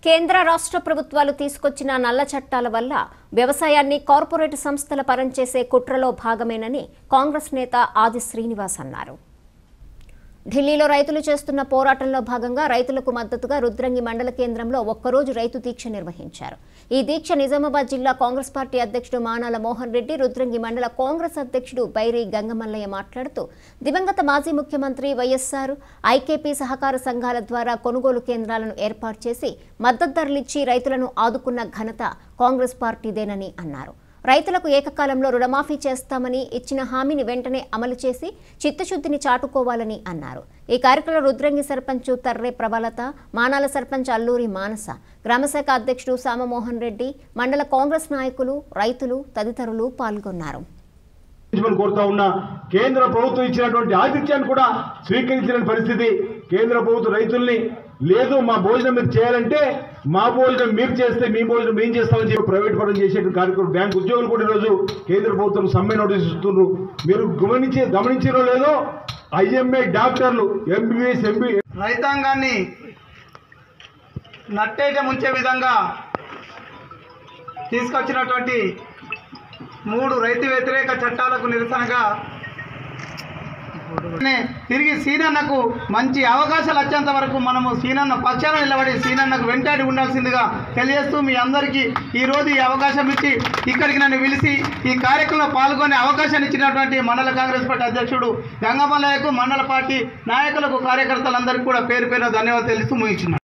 కేంద్ర రాష్ట్ర ప్రభుత్వాలు తీసుకొచ్చిన నల్ల చట్టాల వల్ల వ్యవసాయాన్ని కార్పొరేట్ సంస్థల పరం చేసే కుట్రలో భాగమేనని కాంగ్రెస్ నేత ఆది శ్రీనివాస్ అన్నారు ఢిల్లీలో రైతులు చేస్తున్న పోరాటంలో భాగంగా రైతులకు మద్దతుగా రుద్రంగి మండల కేంద్రంలో ఒక్కరోజు రైతు దీక్ష నిర్వహించారు ఈ దీక్ష నిజామాబాద్ జిల్లా కాంగ్రెస్ పార్టీ అధ్యక్షుడు మానాల మోహన్ రెడ్డి రుద్రంగి మండల కాంగ్రెస్ అధ్యక్షుడు బైరి గంగమల్లయ్య మాట్లాడుతూ దివంగత మాజీ ముఖ్యమంత్రి వైఎస్ఆర్ ఐకేపీ సహకార సంఘాల ద్వారా కొనుగోలు కేంద్రాలను ఏర్పాటు చేసి మద్దతు ధరలిచ్చి రైతులను ఆదుకున్న ఘనత కాంగ్రెస్ పార్టీదేనని అన్నారు రైతులకు ఏకకాలంలో రుణమాఫీ చేస్తామని ఇచ్చిన హామీని వెంటనే అమలు చేసి చిత్తశుద్ధిని చాటుకోవాలని అన్నారు ఈ కార్యక్రమంలో రుద్రంగి సర్పంచ్ తర్రే ప్రభలత మానాల సర్పంచ్ అల్లూరి మానస గ్రామశాఖ అధ్యక్షుడు సామమోహన్ రెడ్డి మండల కాంగ్రెస్ నాయకులు రైతులు తదితరులు పాల్గొన్నారు మనం కోరుతా ఉన్నా కేంద్ర ప్రభుత్వం ఇచ్చినటువంటి ఆతిథ్యాన్ని కూడా స్వీకరించిన పరిస్థితి కేంద్ర ప్రభుత్వం రైతుల్ని లేదు మా భోజనం మీరు చేయాలంటే మా భోజనం మీరు చేస్తే మీ భోజనం మేము చేస్తామని చెప్పి ప్రైవేట్ పరం చేసేటువంటి కార్యక్రమం బ్యాంక్ ఉద్యోగులు కూడా ఈరోజు కేంద్ర ప్రభుత్వం సమ్మె నోటీస్ ఇస్తున్నారు మీరు గమనించి గమనించారో లేదో ఐఎంఏ డాక్టర్లు ఎంబీబీఎస్ ఎంబీ రైతాంగాన్ని నట్టేట ముంచే విధంగా తీసుకొచ్చినటువంటి మూడు రైతు వ్యతిరేక చట్టాలకు నిరసనగా నే తిరిగి సీనన్నకు మంచి అవకాశాలు వచ్చేంత వరకు మనము సీనన్న పక్షాన నిలబడి సీనన్నకు వెంటాడి ఉండాల్సిందిగా తెలియజేస్తూ మీ అందరికీ ఈరోజు ఈ అవకాశం ఇచ్చి ఇక్కడికి నన్ను పిలిచి ఈ కార్యక్రమంలో పాల్గొనే అవకాశాన్ని ఇచ్చినటువంటి మండల కాంగ్రెస్ పార్టీ అధ్యక్షుడు గంగమల్లయ్యకు మండల పార్టీ నాయకులకు కార్యకర్తలందరికీ కూడా పేరు పేరు ధన్యవాదాలు తెలుస్తూ ముగించున్నాను